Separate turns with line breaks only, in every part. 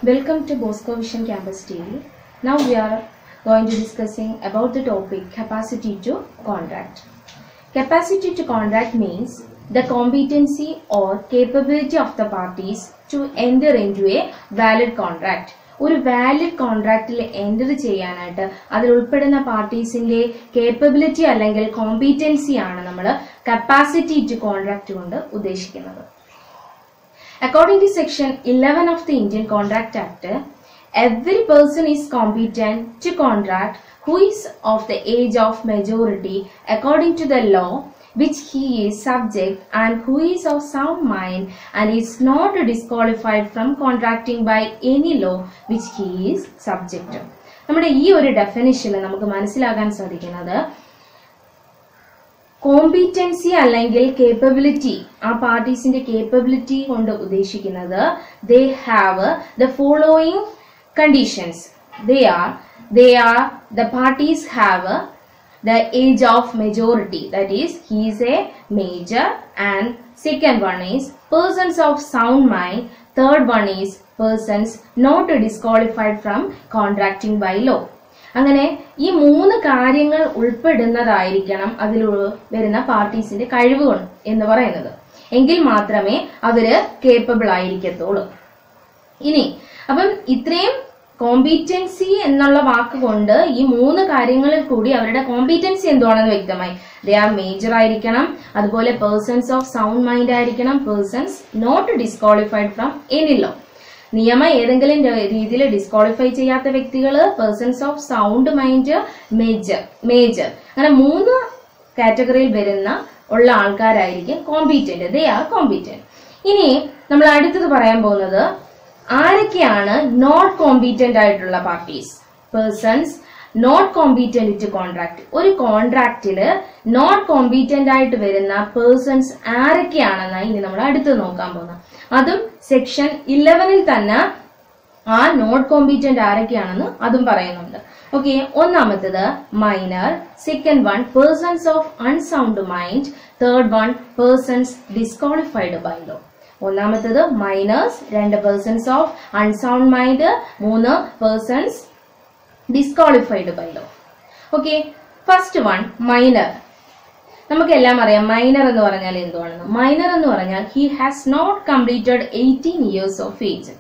Welcome to Bosco Vision Campus TV. Now we are going to discussing about the topic capacity to contract. Capacity to contract means the competency or capability of the parties to enter into a valid contract. ഒരു valid കോൺട്രാക്റ്റിൽ enter ചെയ്യാനായിട്ട് അതിൽ ഉൾപ്പെടുന്ന പാർട്ടീസിന്റെ capability അല്ലെങ്കിൽ competency ആണ് നമ്മൾ capacity to contract കൊണ്ട് ഉദ്ദേശിക്കുന്നത് According to section 11 of the Indian Contract Act, every person is competent to contract who is of the age of majority according to the law which he is subject and who is of sound mind and is not disqualified from contracting by any law which he is subject to. നമ്മുടെ ഈ ഒരു ഡെഫിനിഷനിൽ നമുക്ക് മനസ്സിലാക്കാൻ സാധിക്കുന്നത് competency അല്ലെങ്കിൽ capability ആ പാർട്ടീസിന്റെ capability കൊണ്ട് ഉദ്ദേശിക്കുന്നത് they have the following conditions they are they are the parties have the age of majority that is he is a major and second one is persons of sound mind third one is persons not disqualified from contracting by law അങ്ങനെ ഈ മൂന്ന് കാര്യങ്ങൾ ഉൾപ്പെടുന്നതായിരിക്കണം അതിൽ വരുന്ന പാർട്ടീസിന്റെ കഴിവുകൾ എന്ന് പറയുന്നത് എങ്കിൽ മാത്രമേ അവര് കേപ്പബിൾ ആയിരിക്കത്തുള്ളൂ ഇനി അപ്പം ഇത്രയും കോമ്പീറ്റൻസി എന്നുള്ള വാക്ക് കൊണ്ട് ഈ മൂന്ന് കാര്യങ്ങളിൽ കൂടി അവരുടെ കോമ്പീറ്റൻസി എന്തുവാണെന്ന് വ്യക്തമായി ദേ ആർ മേജർ ആയിരിക്കണം അതുപോലെ പേഴ്സൺസ് ഓഫ് സൗണ്ട് മൈൻഡ് ആയിരിക്കണം persons not disqualified from any law നിയമം ഏതെങ്കിലും രീതിയിൽ ഡിസ്ക്വാളിഫൈ ചെയ്യാത്ത വ്യക്തികൾ persons of sound mind major major അങ്ങനെ മൂന്ന് കാറ്റഗറിയിൽ വരുന്ന ഉള്ള ആൾക്കാരായിരിക്കും കോമ്പീറ്റന്റ് ദേ ആർ കോമ്പീറ്റന്റ് ഇനി നമ്മൾ അടുത്തത് പറയാൻ പോകുന്നത് ആരൊക്കെയാണ് നോട്ട് കോമ്പീറ്റന്റ് ആയിട്ടുള്ള parties persons not competent to contract ഒരു കോൺട്രാക്റ്റില് നോട്ട് കോമ്പീറ്റന്റ് ആയിട്ട് വരുന്ന പേഴ്സൺസ് ആരൊക്കെയാണെന്നാണ് ഇനി നമ്മൾ അടുത്ത് നോക്കാൻ പോകുന്നത് അതും സെക്ഷൻ ഇലവനിൽ തന്നെ ആ നോട്ട് കോമ്പീറ്റന്റ് ആരൊക്കെയാണെന്ന് അതും പറയുന്നുണ്ട് ഓക്കെ ഒന്നാമത്തത് minor second one persons of unsound mind third one persons disqualified by law ഒന്നാമത്തത് മൈനേഴ്സ് രണ്ട് പേഴ്സൺസ് ഓഫ് അൺസൗണ്ട് മൈൻഡ് മൂന്ന് persons disqualified by law okay first one minor നമുക്കെല്ലാം അറിയാം മൈനർ എന്ന് പറഞ്ഞാൽ എന്തുവാണെന്ന് മൈനർ എന്ന് പറഞ്ഞാൽ he has not completed eighteen years of age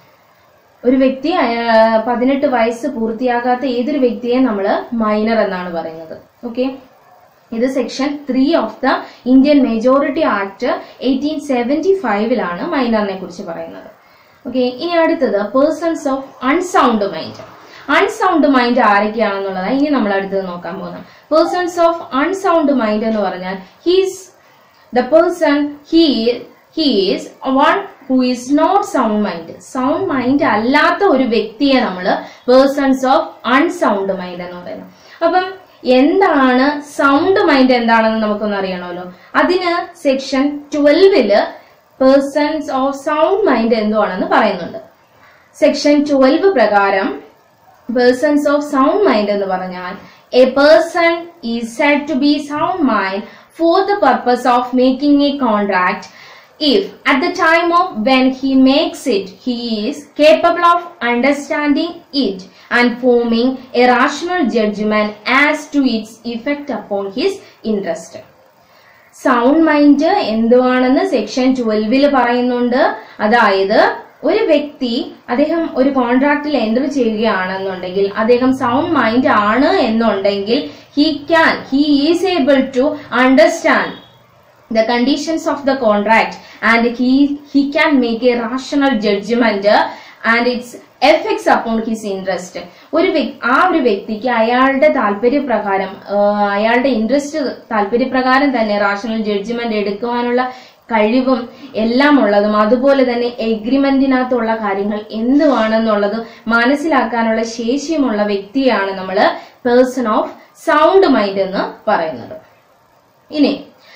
ഒരു വ്യക്തി പതിനെട്ട് വയസ്സ് പൂർത്തിയാകാത്ത ഏതൊരു വ്യക്തിയെ നമ്മൾ മൈനർ എന്നാണ് പറയുന്നത് ഓക്കെ ഇത് section three of the Indian majority act eighteen seventy ഫൈവിലാണ് മൈനറിനെ കുറിച്ച് പറയുന്നത് ഓക്കെ ഇനി അടുത്തത് persons of unsound mind unsound mind ആരൊക്കെയാണെന്നുള്ളതാണ് ഇനി നമ്മൾ അടുത്തത് നോക്കാൻ പോകുന്നത് പേഴ്സൺസ് ഓഫ് അൺസൗണ്ട് മൈൻഡ് എന്ന് പറഞ്ഞാൽ he's the person he he's one who is not sound mind sound mind അല്ലാത്ത ഒരു വ്യക്തിയെ നമ്മൾ പേഴ്സൺസ് ഓഫ് അൺസൗണ്ട് മൈൻഡ് എന്ന് പറയുന്നത് അപ്പം എന്താണ് സൗണ്ട് മൈൻഡ് എന്താണെന്ന് നമുക്കൊന്ന് അറിയണമല്ലോ അതിന് സെക്ഷൻ ട്വൽവില് പേഴ്സൺസ് ഓഫ് സൗണ്ട് മൈൻഡ് എന്തുവാണെന്ന് പറയുന്നുണ്ട് സെക്ഷൻ ട്വൽവ് പ്രകാരം പേഴ്സൺസ് ഓഫ് സൗണ്ട് മൈൻഡ് എന്ന് പറഞ്ഞാൽ a person is said to be sound mind for the purpose of making a contract if at the time of when he makes it he is capable of understanding it and forming a rational judgment as to its effect upon his interest sound mind എന്തുവാണെന്ന് section ട്വൽവില് പറയുന്നുണ്ട് അതായത് ഒരു വ്യക്തി അദ്ദേഹം ഒരു കോൺട്രാക്റ്റിൽ enter ചെയ്യുകയാണെന്നുണ്ടെങ്കിൽ അദ്ദേഹം സൗണ്ട് മൈൻഡ് ആണ് എന്നുണ്ടെങ്കിൽ he can he is able to understand the conditions of the contract and he he can make a rational judgment and its effects upon his interest ഒരു ആ ഒരു വ്യക്തിക്ക് അയാളുടെ താല്പര്യപ്രകാരം അയാളുടെ ഇൻട്രസ്റ്റ് താല്പര്യപ്രകാരം തന്നെ റാഷണൽ ജഡ്ജ്മെന്റ് എടുക്കുവാനുള്ള കഴിവും എല്ലാം ഉള്ളതും അതുപോലെ തന്നെ എഗ്രിമെന്റിനകത്തുള്ള കാര്യങ്ങൾ എന്തുവാണെന്നുള്ളതും മനസ്സിലാക്കാനുള്ള ശേഷിയുമുള്ള വ്യക്തിയാണ് നമ്മൾ പേഴ്സൺ ഓഫ് സൗണ്ട് മൈൻഡ് എന്ന് പറയുന്നത് ഇനി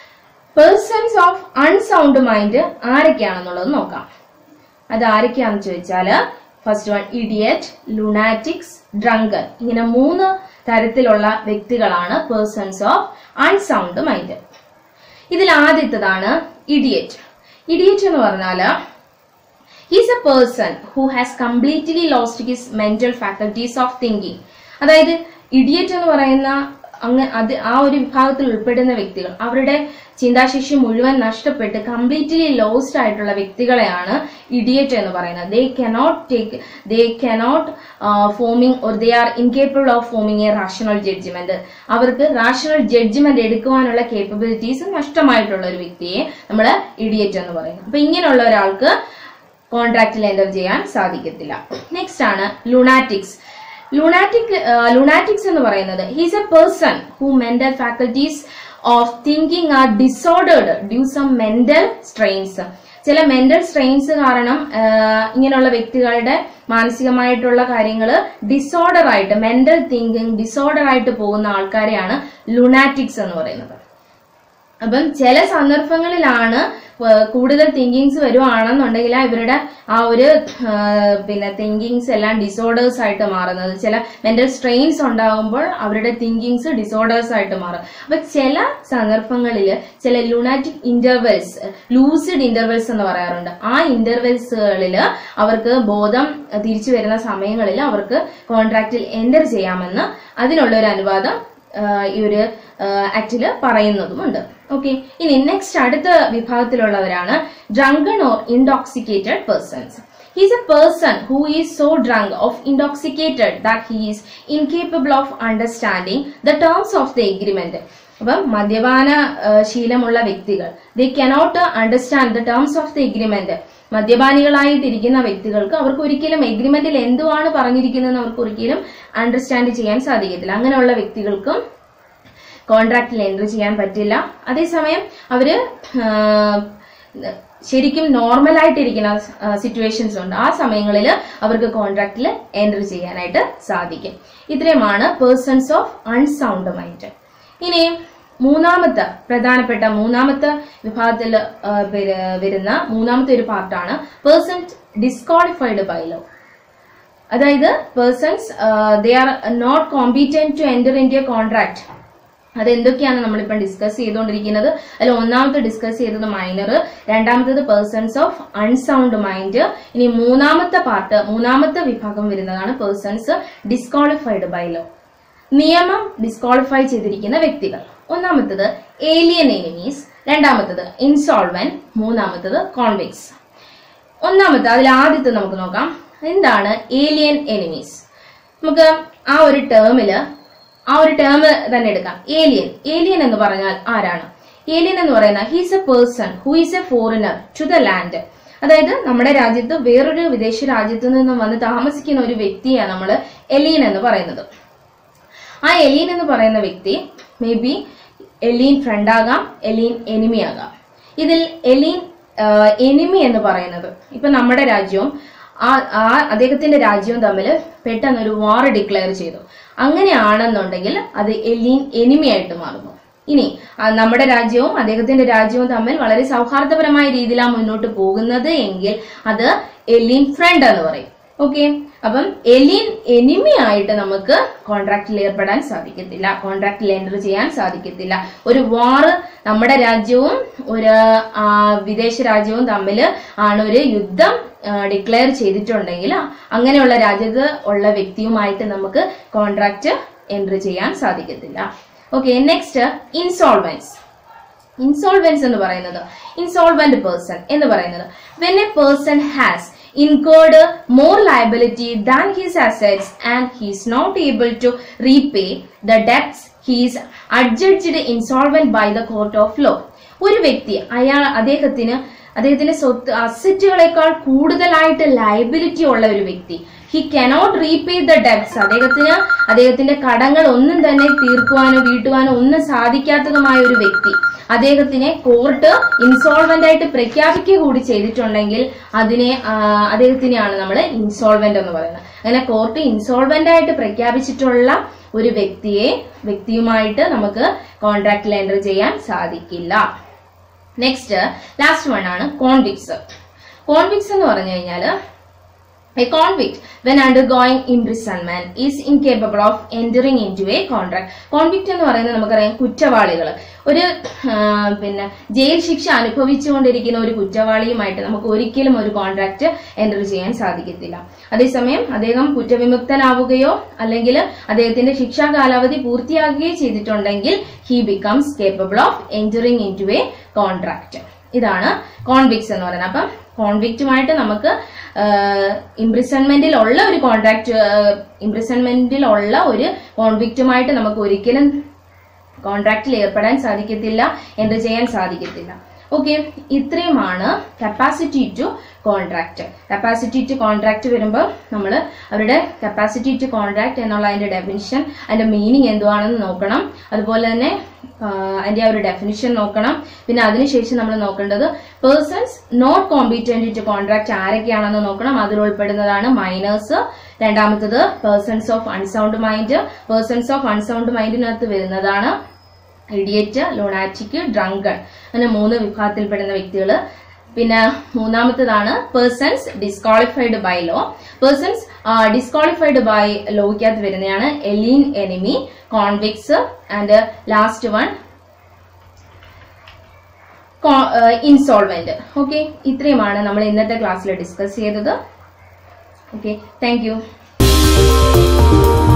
പേഴ്സൺസ് ഓഫ് അൺസൗണ്ട് മൈൻഡ് ആരൊക്കെയാണെന്നുള്ളത് നോക്കാം അത് ആരൊക്കെയാണെന്ന് ചോദിച്ചാൽ first one idiot lunatics drunker ഇങ്ങനെ മൂന്ന് തരത്തിലുള്ള വ്യക്തികളാണ് പേഴ്സൺസ് ഓഫ് അൺസൗണ്ട് മൈൻഡ് ഇതിൽ ആദ്യത്തതാണ് ഇഡിയറ്റ് ഇഡിയറ്റ് എന്ന് പറഞ്ഞാൽ he's a person who has completely lost his mental faculties of thinking അതായത് ഇഡിയറ്റ് എന്ന് പറയുന്ന അങ്ങ് അത് ആ ഒരു വിഭാഗത്തിൽ ഉൾപ്പെടുന്ന വ്യക്തികൾ അവരുടെ ചിന്താശേഷി മുഴുവൻ നഷ്ടപ്പെട്ട് കംപ്ലീറ്റ്ലി ലോസ്റ്റ് ആയിട്ടുള്ള വ്യക്തികളെയാണ് ഇഡിയറ്റ് എന്ന് പറയുന്നത് they cannot take they cannot forming or they are incapable of forming a rational judgment അവർക്ക് റാഷണൽ ജഡ്ജ്മെന്റ് എടുക്കുവാനുള്ള കേപ്പബിലിറ്റീസ് നഷ്ടമായിട്ടുള്ള ഒരു വ്യക്തിയെ നമ്മൾ ഇഡിയറ്റ് എന്ന് പറയുന്നത് അപ്പൊ ഇങ്ങനെയുള്ള ഒരാൾക്ക് കോൺട്രാക്റ്റിൽ എൻ്റർ ചെയ്യാൻ സാധിക്കത്തില്ല നെക്സ്റ്റ് ആണ് ലുണാറ്റിക്സ് ലുണാറ്റിക് ലുണാറ്റിക്സ് എന്ന് പറയുന്നത് he's a person who mental faculties of thinking are disordered due some mental strains ചില മെന്റൽ സ്ട്രെയിൻസ് കാരണം ആ, ഇങ്ങനെയുള്ള വ്യക്തികളുടെ മാനസികമായിട്ടുള്ള കാര്യങ്ങൾ ഡിസോർഡർ ആയിട്ട് മെന്റൽ തിങ്കിങ് ഡിസോർഡർ ആയിട്ട് പോകുന്ന ആൾക്കാരെയാണ് ലുണാറ്റിക്സ് എന്ന് പറയുന്നത് അപ്പം ചില സന്ദർഭങ്ങളിലാണ് വ- കൂടുതൽ തിങ്കിങ്സ് വരുവാണെന്നുണ്ടെങ്കിൽ ഇവരുടെ ആ ഒരു ആ, പിന്നെ തിങ്കിങ്സ് എല്ലാം ഡിസോർഡേഴ്സ് ആയിട്ട് മാറുന്നത് ചില മെന്റൽ സ്ട്രെയിൻസ് ഉണ്ടാകുമ്പോൾ അവരുടെ തിങ്കിങ്സ് ഡിസോർഡേഴ്സ് ആയിട്ട് മാറും അപ്പൊ ചില സന്ദർഭങ്ങളിൽ ചില ലുണാറ്റിക് ഇന്റർവെൽസ് ലൂസിഡ് ഇന്റർവെൽസ് എന്ന് പറയാറുണ്ട് ആ ഇന്റർവെൽസുകളിൽ അവർക്ക് ബോധം തിരിച്ചു വരുന്ന സമയങ്ങളിൽ അവർക്ക് കോൺട്രാക്റ്റിൽ എൻ്റർ ചെയ്യാമെന്ന് അതിനുള്ള ഒരു അനുവാദം ആഹ് ഈ ഒരു ആക്ടില് പറയുന്നതുമുണ്ട് ഓക്കെ ഇനി നെക്സ്റ്റ് അടുത്ത വിഭാഗത്തിലുള്ളവരാണ് drunken or intoxicated persons he's a person who is so drunk of intoxicated that he is incapable of understanding the terms of the agreement അപ്പം മദ്യപാന ആഹ് ശീലമുള്ള വ്യക്തികൾ they cannot understand the terms of the agreement മദ്യപാനികളായിട്ടിരിക്കുന്ന വ്യക്തികൾക്ക് അവർക്ക് ഒരിക്കലും എഗ്രിമെന്റിൽ എന്തുവാണ് പറഞ്ഞിരിക്കുന്നതെന്ന് അവർക്ക് ഒരിക്കലും അണ്ടർസ്റ്റാൻഡ് ചെയ്യാൻ സാധിക്കത്തില്ല അങ്ങനെയുള്ള വ്യക്തികൾക്കും കോൺട്രാക്റ്റിൽ എൻട്രി ചെയ്യാൻ പറ്റില്ല അതേസമയം അവര് ആഹ്, ശരിക്കും നോർമൽ ആയിട്ടിരിക്കുന്ന സിറ്റുവേഷൻസ് ഉണ്ട് ആ സമയങ്ങളിൽ അവർക്ക് കോൺട്രാക്റ്റിൽ എൻട്രി ചെയ്യാനായിട്ട് സാധിക്കും ഇത്രയുമാണ് പേഴ്സൺസ് ഓഫ് അൺസൗണ്ട് മൈൻഡ് ഇനി മൂന്നാമത്തെ പ്രധാനപ്പെട്ട മൂന്നാമത്തെ വിഭാഗത്തിൽ ആ, വര- വരുന്ന മൂന്നാമത്തെ ഒരു പാർട്ടാണ് പേഴ്സൺ ഡിസ്ക്വാളിഫൈഡ് ബൈ ലോ അതായത് persons they are not competent to enter in a contract അതെന്തൊക്കെയാണ് നമ്മളിപ്പം ഡിസ്കസ് ചെയ്തുകൊണ്ടിരിക്കുന്നത് അതിൽ ഒന്നാമത്തെ ഡിസ്കസ് ചെയ്തത് മൈനർ രണ്ടാമത്തത് പേഴ്സൺസ് ഓഫ് അൺസൗണ്ട് മൈൻഡ് ഇനി മൂന്നാമത്തെ പാർട്ട് മൂന്നാമത്തെ വിഭാഗം വരുന്നതാണ് പേഴ്സൺസ് ഡിസ്ക്വാളിഫൈഡ് ബൈ ലോ നിയമം ഡിസ്ക്വാളിഫൈ ചെയ്തിരിക്കുന്ന വ്യക്തികൾ ഒന്നാമത്തത് ഏലിയൻ എനിമീസ് രണ്ടാമത്തത് ഇൻസോൾവൻ മൂന്നാമത്തത് കോൺവിക്സ് ഒന്നാമത്തെ അതിൽ ആദ്യത്തെ നമുക്ക് നോക്കാം എന്താണ് ഏലിയൻ എനിമീസ് നമുക്ക് ആ ഒരു ടേമില് ആ ഒരു ടേം തന്നെ എടുക്കാം ഏലിയൻ ഏലിയൻ എന്ന് പറഞ്ഞാൽ ആരാണ് ഏലിയൻ എന്ന് പറയുന്നത് he's a person who is a foreigner to the land അതായത് നമ്മുടെ രാജ്യത്ത് വേറൊരു വിദേശ രാജ്യത്ത് നിന്നും വന്ന് താമസിക്കുന്ന ഒരു വ്യക്തിയാണ് നമ്മൾ എലിയൻ എന്ന് പറയുന്നത് ആ എലീൻ എന്ന് പറയുന്ന വ്യക്തി മേ ബി എലീൻ ഫ്രണ്ട് ആകാം എലീൻ എനിമി ആകാം ഇതിൽ എലീൻ എനിമി എന്ന് പറയുന്നത് ഇപ്പൊ നമ്മുടെ രാജ്യവും ആ ആ അദ്ദേഹത്തിന്റെ രാജ്യവും തമ്മിൽ പെട്ടെന്ന് ഒരു വാർ ഡിക്ലെയർ ചെയ്തു അങ്ങനെയാണെന്നുണ്ടെങ്കിൽ അത് എലീൻ എനിമി ആയിട്ട് മാറുന്നു ഇനി ആ, നമ്മുടെ രാജ്യവും അദ്ദേഹത്തിന്റെ രാജ്യവും തമ്മിൽ വളരെ സൗഹാർദ്ദപരമായ രീതിയിലാണ് മുന്നോട്ട് പോകുന്നത് എങ്കിൽ അത് എലീൻ ഫ്രണ്ട് എന്ന് പറയും ഓക്കെ അപ്പം എലീൻ എനിമി ആയിട്ട് നമുക്ക് കോൺട്രാക്റ്റിൽ ഏർപ്പെടാൻ സാധിക്കത്തില്ല കോൺട്രാക്റ്റിൽ എൻ്റർ ചെയ്യാൻ സാധിക്കത്തില്ല ഒരു വാറ് നമ്മുടെ രാജ്യവും ഒരു ആ, വിദേശ രാജ്യവും തമ്മിൽ ആണ് ഒരു യുദ്ധം ഡിക്ലെയർ ചെയ്തിട്ടുണ്ടെങ്കിൽ അങ്ങനെയുള്ള രാജ്യത്ത് ഉള്ള വ്യക്തിയുമായിട്ട് നമുക്ക് കോൺട്രാക്റ്റ് എൻ്റർ ചെയ്യാൻ സാധിക്കത്തില്ല ഓക്കെ നെക്സ്റ്റ് ഇൻസോൾവൻസ് ഇൻസോൾവൻസ് എന്ന് പറയുന്നത് ഇൻസോൾവന്റ് പേഴ്സൺ എന്ന് പറയുന്നത് when a person has incurred more liability than his assets and he's not able to repay the debts he's adjudged insolvent by the court of law ഒരു വ്യക്തി അയാൾ അദ്ദേഹത്തിന് അദ്ദേഹത്തിന്റെ സ്വത്ത് അസറ്റുകളെക്കാൾ കൂടുതലായിട്ട് ലയബിലിറ്റി ഉള്ള ഒരു വ്യക്തി he cannot repay the debts അദ്ദേഹത്തിന് അദ്ദേഹത്തിന്റെ കടങ്ങൾ ഒന്നും തന്നെ തീർക്കുവാനോ വീട്ടുവാനോ ഒന്നും സാധിക്കാത്തതുമായ ഒരു വ്യക്തി അദ്ദേഹത്തിനെ കോർട്ട് ഇൻസോൾവന്റ് ആയിട്ട് പ്രഖ്യാപിക്കുക കൂടി ചെയ്തിട്ടുണ്ടെങ്കിൽ അതിനെ ആ, അദ്ദേഹത്തിനെയാണ് നമ്മൾ ഇൻസോൾവന്റ് എന്ന് പറയുന്നത് അങ്ങനെ കോർട്ട് ഇൻസോൾവന്റ് ആയിട്ട് പ്രഖ്യാപിച്ചിട്ടുള്ള ഒരു വ്യക്തിയെ വ്യക്തിയുമായിട്ട് നമുക്ക് കോൺട്രാക്റ്റിൽ എൻ്റർ ചെയ്യാൻ സാധിക്കില്ല നെക്സ്റ്റ് ലാസ്റ്റ് വൺ ആണ് കോൺവിക്സ് കോൺവിക്സ് എന്ന് പറഞ്ഞു കഴിഞ്ഞാൽ A convict, when undergoing imprisonment, is incapable of entering into a contract. കോൺവിക്റ്റ് എന്ന് പറയുന്നത് നമുക്കറിയാം കുറ്റവാളികൾ ഒരു ആ, പിന്നെ ജയിൽ ശിക്ഷ അനുഭവിച്ചുകൊണ്ടിരിക്കുന്ന ഒരു കുറ്റവാളിയുമായിട്ട് നമുക്ക് ഒരിക്കലും ഒരു കോൺട്രാക്ട് എൻ്റർ ചെയ്യാൻ സാധിക്കത്തില്ല അതേസമയം അദ്ദേഹം കുറ്റവിമുക്തനാവുകയോ അല്ലെങ്കിൽ അദ്ദേഹത്തിന്റെ ശിക്ഷാ കാലാവധി പൂർത്തിയാകുകയോ ചെയ്തിട്ടുണ്ടെങ്കിൽ he becomes capable of entering in to a contract ഇതാണ് കോൺവിക്സ് എന്ന് പറയുന്നത് അപ്പം കോൺവിക്റ്റുമായിട്ട് നമുക്ക് ഇംപ്രിസൺമെന്റിൽ ഉള്ള ഒരു കോൺട്രാക്ട് ഇംപ്രിസൺമെന്റിൽ ഉള്ള ഒരു കോൺവിക്റ്റുമായിട്ട് നമുക്ക് ഒരിക്കലും കോൺട്രാക്റ്റിൽ ഏർപ്പെടാൻ സാധിക്കത്തില്ല എന്ത് ചെയ്യാൻ സാധിക്കത്തില്ല ഓക്കെ ഇത്രയുമാണ് capacity to contract capacity to contract വരുമ്പോൾ നമ്മൾ അവരുടെ കപ്പാസിറ്റി ടു കോൺട്രാക്ട് എന്നുള്ള അതിന്റെ ഡെഫിനിഷൻ അതിന്റെ മീനിങ് എന്തുവാണെന്ന് നോക്കണം അതുപോലെ തന്നെ ആ, അതിന്റെ ആ ഒരു ഡെഫിനിഷൻ നോക്കണം പിന്നെ അതിനുശേഷം നമ്മൾ നോക്കേണ്ടത് persons not competent to contract ആരൊക്കെയാണെന്ന് നോക്കണം അതിൽ ഉൾപ്പെടുന്നതാണ് മൈനേഴ്സ് രണ്ടാമത്തത് persons of unsound mind persons of unsound മൈൻഡിനകത്ത് വരുന്നതാണ് ഇഡിയറ്റ് ലൊണാറ്റിക് ഡ്രങ്കൺ അങ്ങനെ മൂന്ന് വിഭാഗത്തിൽപ്പെടുന്ന വ്യക്തികൾ പിന്നെ മൂന്നാമത്തേതാണ് persons disqualified by law persons disqualified by ലോയ്ക്കകത്ത് വരുന്നതാണ് alien enemy convicts and last one insolvent okay ഇത്രയുമാണ് നമ്മൾ ഇന്നത്തെ ക്ലാസ്സിൽ ഡിസ്കസ് ചെയ്തത് ഓക്കെ താങ്ക് യു